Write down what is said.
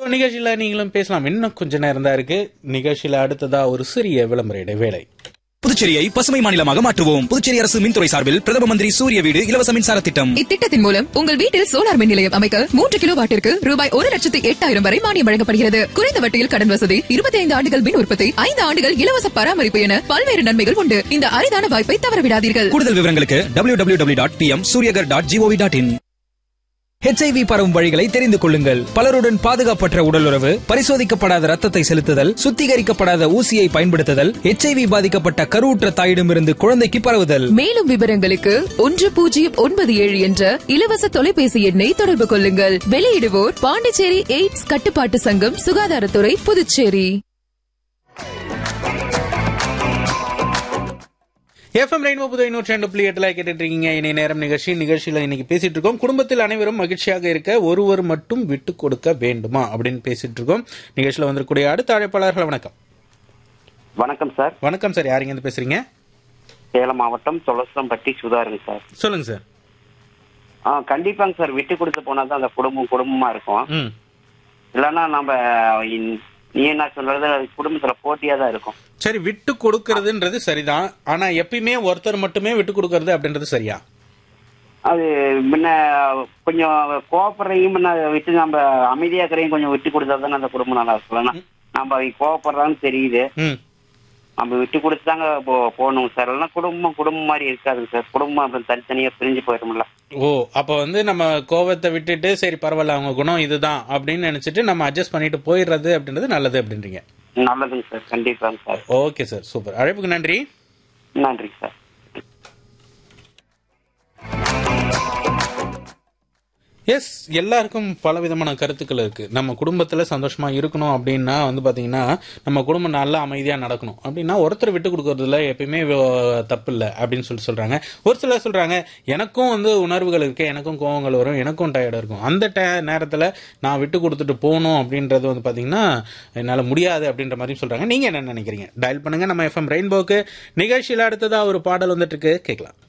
நிகழ்ச்சியில நீங்களும் பேசலாம் இன்னும் கொஞ்ச நேரம் தான் இருக்கு நிகழ்ச்சியில அடுத்ததா ஒரு சிறிய விளம்பர இடைவேளை புதுச்சேரியை பசுமை மாநிலமாக மாற்றுவோம் புதுச்சேரி அரசு மின்துறை சார்பில் பிரதம மந்திரி சூரிய வீடு இலவச மின்சார திட்டம் இத்திட்டத்தின் மூலம் உங்கள் வீட்டில் சோலார் மின் நிலையம் அமைக்க மூன்று கிலோ வாட்டிற்கு ரூபாய் ஒரு லட்சத்து எட்டாயிரம் வரை மானியம் வழங்கப்படுகிறது குறைந்த வட்டியில் கடன் வசதி இருபத்தி ஐந்து ஆண்டுகள் மின் உற்பத்தி ஐந்து ஆண்டுகள் இலவச பராமரிப்பு என பல்வேறு நன்மைகள் உண்டு இந்த அரிதான வாய்ப்பை தவறவிடாதீர்கள் கூடுதல் விவரங்களுக்கு W W W dot P M Suryaghar dot GOV dot in HIV பரவும் வழிகளை தெரிந்து கொள்ளுங்கள் பலருடன் பாதுகாப்பற்ற உடலுறவு பரிசோதிக்கப்படாத ரத்தத்தை செலுத்துதல் சுத்திகரிக்கப்படாத ஊசியை பயன்படுத்துதல் ஹெச்ஐவி பாதிக்கப்பட்ட கருவுற்ற தாயிடமிருந்து குழந்தைக்கு பரவுதல் மேலும் விவரங்களுக்கு ஒன்று பூஜ்ஜியம் ஒன்பது ஏழு என்ற இலவச தொலைபேசி எண்ணை தொடர்பு கொள்ளுங்கள் வெளியிடுவோர் பாண்டிச்சேரி எய்ட்ஸ் கட்டுப்பாட்டு சங்கம் சுகாதாரத்துறை புதுச்சேரி எஃப்எம் ரெயின்போ புது நூற்றி ரெண்டு புள்ளி எட்டுல கேட்டுட்டு இருக்கீங்க இனி நேரம் நிகழ்ச்சி நிகழ்ச்சியில இன்னைக்கு பேசிட்டு இருக்கோம் குடும்பத்தில் அனைவரும் மகிழ்ச்சியாக இருக்க ஒருவர் மட்டும் விட்டு கொடுக்க வேண்டுமா அப்படின்னு பேசிட்டு இருக்கோம் நிகழ்ச்சியில வந்திருக்கக்கூடிய அடுத்த அழைப்பாளர்கள் வணக்கம் வணக்கம் சார் வணக்கம் சார் யாருங்க இருந்து பேசுறீங்க சேலம் மாவட்டம் தொலசம்பட்டி சுதாருங்க சார் சொல்லுங்க சார் ஆ கண்டிப்பாங்க சார் விட்டு கொடுத்து போனா தான் அந்த குடும்பம் குடும்பமா இருக்கும் ம் இல்லைன்னா நம்ம இன்- நீ என்ன சொல்றது அது குடும்பத்துல போட்டியா தான் இருக்கும் சரி விட்டு கொடுக்கறதுன்றது சரிதான் ஆனா எப்பயுமே ஒருத்தர் மட்டுமே விட்டு கொடுக்கறது அப்படின்றது சரியா அது முன்ன கொஞ்சம் கோபப்படுறையும் முன்ன விட்டு நம்ம அமைதியா இருக்கிறையும் கொஞ்சம் விட்டு கொடுத்தா தானே அந்த குடும்பம் நல்லா இருக்கும் இல்லைன்னா நம்ம அவங்க கோவப்படுறான்னு தெரியுது ம் நம்ம விட்டு கொடுத்து தாங்க போ போகணும் சார் இல்லைன்னா குடும்பம் குடும்பம் மாதிரி இருக்காதுங்க சார் குடும்பம் அப்புறம் தனித்தனியா பிரிஞ்சு போயிடும்ல ஓ அப்ப வந்து நம்ம கோவத்தை விட்டுட்டு சரி பரவாயில்ல அவங்க குணம் இதுதான் அப்படின்னு நினைச்சிட்டு நம்ம அட்ஜஸ்ட் பண்ணிட்டு போயிடுறது அப்படின்றது நல்லது அப்படின்றீங்க நல்லதுங்க சார் கண்டிப்பாங்க சார் ஓகே சார் சூப்பர் அழைப்புக்கு நன்றி நன்றிங்க சார் எஸ் எல்லாருக்கும் பல விதமான கருத்துக்கள் இருக்கு நம்ம குடும்பத்துல சந்தோஷமா இருக்கணும் அப்படின்னா வந்து பாத்தீங்கன்னா நம்ம குடும்பம் நல்லா அமைதியா நடக்கணும் அப்படின்னா ஒருத்தர் விட்டு கொடுக்கறதுல எப்பயுமே வ- தப்பு இல்லை அப்படின்னு சொல்லி சொல்றாங்க ஒரு சிலர் சொல்றாங்க எனக்கும் வந்து உணர்வுகள் இருக்கு எனக்கும் கோவங்கள் வரும் எனக்கும் டயர்டா இருக்கும் அந்த டய நேரத்துல நான் விட்டு கொடுத்துட்டு போகணும் அப்படின்றது வந்து பாத்தீங்கன்னா என்னால முடியாது அப்படின்ற மாதிரி சொல்றாங்க நீங்க என்ன நினைக்கிறீங்க டயல் பண்ணுங்க நம்ம எஃப்எம் ரெயின்போக்கு நிகழ்ச்சியில் அடுத்ததா ஒரு பாடல் வந்துட்டு இருக்கு கேட்கலாம்